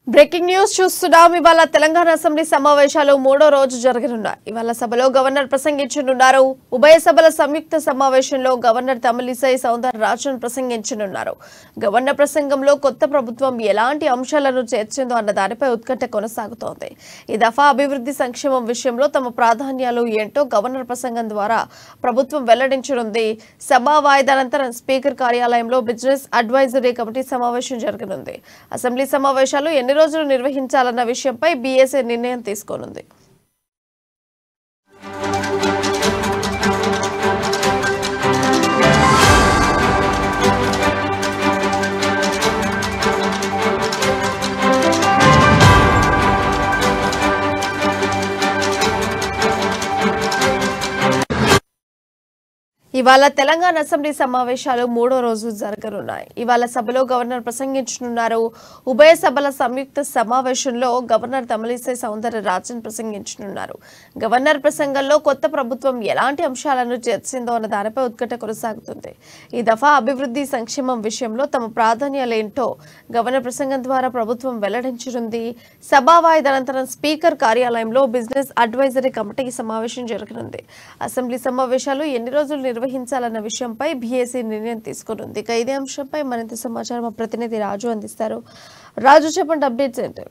breaking news చూస్తున్నాం ఇవాళ Telangana assembly సమావేశాలు మూడో రోజు జరగనున్నాయి ఇవాళ సభలో గవర్నర్ ప్రసంగించనున్నారు ఉభయ సభల సంయుక్త సమావేశంలో గవర్నర్ తమిళిసై సౌందర రాజన్ ప్రసంగించనున్నారు గవర్నర్ ప్రసంగంలో కొత్త ప్రభుత్వం ఎలాంటి అంశాలను చేర్చిందో అన్న దానిపై ఉత్కంఠ కొనసాగుతోంది ఈ దఫా అభివృద్ధి సంక్షేమం విషయంలో తమ ప్రాధాన్యాలు ఏంటో గవర్నర్ ప్రసంగం ద్వారా ప్రభుత్వం వెల్లడించనుంది సభా వాయిదానంతరం స్పీకర్ కార్యాలయంలో బిజినెస్ అడ్వైజరీ కమిటీ సమావేశం జరగనుంది అసెంబ్లీ సమావేశాలు ఎన్ని రోజులు నిర్వహించాలన్న విషయంపై బీఎస్ఏ నిర్ణయం తీసుకోనుంది ఇవాళ తెలంగాణ అసెంబ్లీ సమావేశాలు మూడో రోజు జరగనున్నాయి ఇవాళ సభలో గవర్నర్ ప్రసంగించనున్నారు ఉభయ సభల సంయుక్త సమావేశంలో గవర్నర్ తమిళిసై సౌందర రాజన్ ప్రసంగించనున్నారు గవర్నర్ ప్రసంగంలో కొత్త ప్రభుత్వం ఎలాంటి అంశాలను చేర్చిందో అన్న దానిపై ఉత్కంఠ కొనసాగుతుంది ఈ దఫా అభివృద్ధి సంక్షేమం విషయంలో తమ ప్రాధాన్యాలేంటో గవర్నర్ ప్రసంగం ద్వారా ప్రభుత్వం వెల్లడించనుంది సభా వాయిదానంతరం స్పీకర్ కార్యాలయంలో బిజినెస్ అడ్వైజరీ కమిటీ సమావేశం జరగనుంది అసెంబ్లీ సమావేశాలు ఎన్ని రోజులు నిర్వహించాలన్న విషయంపై బీఏసీ నిర్ణయం తీసుకునుంది ఇక ఇదే అంశంపై మరింత సమాచారం మా ప్రతినిధి రాజు అందిస్తారు రాజు చెప్పండి అప్డేట్స్ ఏంటి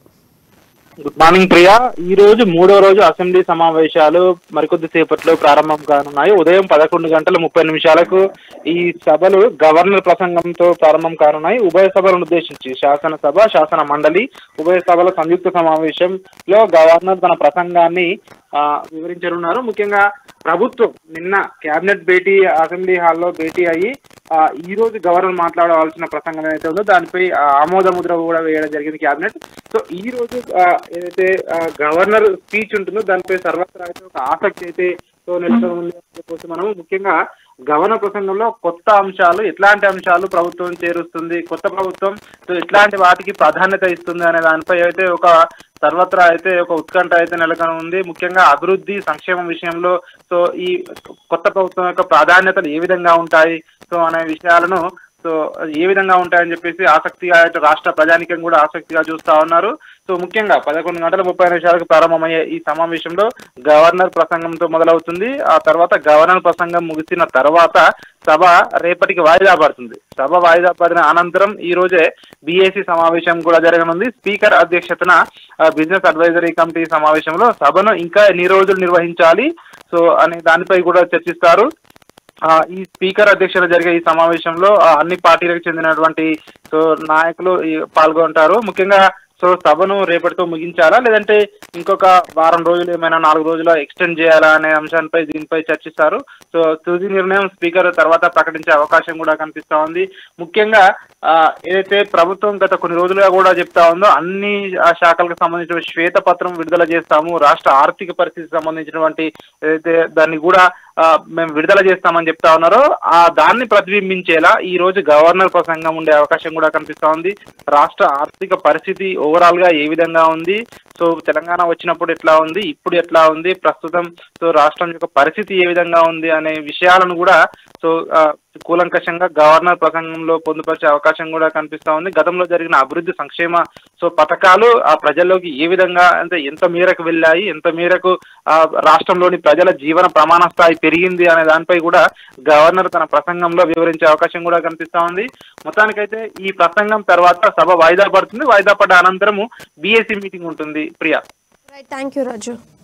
గుడ్ మార్నింగ్ ప్రియా ఈ రోజు మూడో రోజు అసెంబ్లీ సమావేశాలు మరికొద్ది సేపట్లో ప్రారంభం కానున్నాయి ఉదయం పదకొండు గంటల ముప్పై నిమిషాలకు ఈ సభలు గవర్నర్ ప్రసంగంతో ప్రారంభం కానున్నాయి ఉభయ సభలను ఉద్దేశించి శాసనసభ శాసన మండలి ఉభయ సభల సంయుక్త సమావేశంలో గవర్నర్ తన ప్రసంగాన్ని ఆ, వివరించనున్నారు ముఖ్యంగా ప్రభుత్వం నిన్న కేబినెట్ భేటీ అసెంబ్లీ హాల్లో భేటీ అయ్యి ఆ, ఈ రోజు గవర్నర్ మాట్లాడవలసిన ప్రసంగం ఏదైతే ఉందో దానిపై ఆ, ఆమోద ముద్ర కూడా వేయడం జరిగింది కేబినెట్ సో ఈ రోజు ఆ, ఏదైతే ఆ, గవర్నర్ స్పీచ్ ఉంటుందో దానిపై సర్వత్రా అయితే ఒక ఆసక్తి అయితే సో నెలకొని ఉంది అని చెప్పొచ్చు మనం ముఖ్యంగా గవర్నర్ ప్రసంగంలో కొత్త అంశాలు ఎట్లాంటి అంశాలు ప్రభుత్వం చేరుస్తుంది కొత్త ప్రభుత్వం సో ఎట్లాంటి వాటికి ప్రాధాన్యత ఇస్తుంది అనే దానిపై అయితే ఒక సర్వత్రా అయితే ఒక ఉత్కంఠ అయితే నెలకొని ఉంది ముఖ్యంగా అభివృద్ధి సంక్షేమం విషయంలో సో ఈ కొత్త ప్రభుత్వం యొక్క ప్రాధాన్యతలు ఏ విధంగా ఉంటాయి సో అనే విషయాలను సో ఏ విధంగా ఉంటాయని చెప్పేసి ఆసక్తిగా అయితే రాష్ట్ర ప్రజానికం కూడా ఆసక్తిగా చూస్తా ఉన్నారు సో ముఖ్యంగా పదకొండు గంటల ముప్పై నిమిషాలకు ప్రారంభమయ్యే ఈ సమావేశంలో గవర్నర్ ప్రసంగంతో మొదలవుతుంది ఆ తర్వాత గవర్నర్ ప్రసంగం ముగిసిన తర్వాత సభ రేపటికి వాయిదా పడుతుంది సభ వాయిదా పడిన అనంతరం ఈ రోజే బీఏసీ సమావేశం కూడా జరగనుంది స్పీకర్ అధ్యక్షతన ఆ, బిజినెస్ అడ్వైజరీ కమిటీ సమావేశంలో సభను ఇంకా ఎన్ని రోజులు నిర్వహించాలి సో అనే దానిపై కూడా చర్చిస్తారు ఆ, ఈ స్పీకర్ అధ్యక్షత జరిగే ఈ సమావేశంలో ఆ, అన్ని పార్టీలకు చెందినటువంటి సో నాయకులు ఈ పాల్గొంటారు ముఖ్యంగా సో సభను రేపటితో ముగించాలా లేదంటే ఇంకొక వారం రోజులు ఏమైనా నాలుగు రోజులు ఎక్స్టెండ్ చేయాలా అనే అంశాలపై దీనిపై చర్చిస్తారు సో తుది నిర్ణయం స్పీకర్ తర్వాత ప్రకటించే అవకాశం కూడా కనిపిస్తా ఉంది ముఖ్యంగా ఆ, ఏదైతే ప్రభుత్వం గత కొన్ని రోజులుగా కూడా చెప్తా ఉందో అన్ని ఆ శాఖలకు సంబంధించిన శ్వేతపత్రం విడుదల చేస్తాము రాష్ట్ర ఆర్థిక పరిస్థితికి సంబంధించినటువంటి ఏదైతే దాన్ని కూడా ఆ, మేము విడుదల చేస్తామని చెప్తా ఉన్నారో ఆ దాన్ని ప్రతిబింబించేలా ఈ రోజు గవర్నర్ ప్రసంగం ఉండే అవకాశం కూడా కనిపిస్తా ఉంది రాష్ట్ర ఆర్థిక పరిస్థితి ఓవరాల్ గా ఏ విధంగా ఉంది సో తెలంగాణ వచ్చినప్పుడు ఎట్లా ఉంది ఇప్పుడు ఎట్లా ఉంది ప్రస్తుతం సో రాష్ట్రం యొక్క పరిస్థితి ఏ విధంగా ఉంది అనే విషయాలను కూడా సో ఆ, కూలంకషంగా గవర్నర్ ప్రసంగంలో పొందుపరిచే అవకాశం కూడా కనిపిస్తా ఉంది గతంలో జరిగిన అభివృద్ధి సంక్షేమ సో పథకాలు ఆ ప్రజల్లోకి ఏ విధంగా అంటే ఎంత మేరకు వెళ్ళాయి ఎంత మేరకు ఆ రాష్ట్రంలోని ప్రజల జీవన ప్రమాణ స్థాయి పెరిగింది అనే దానిపై కూడా గవర్నర్ తన ప్రసంగంలో వివరించే అవకాశం కూడా కనిపిస్తా ఉంది మొత్తానికైతే ఈ ప్రసంగం తర్వాత సభ వాయిదా పడుతుంది వాయిదా పడ్డ అనంతరము బీఎస్సీ మీటింగ్ ఉంటుంది Priya right thank you Raju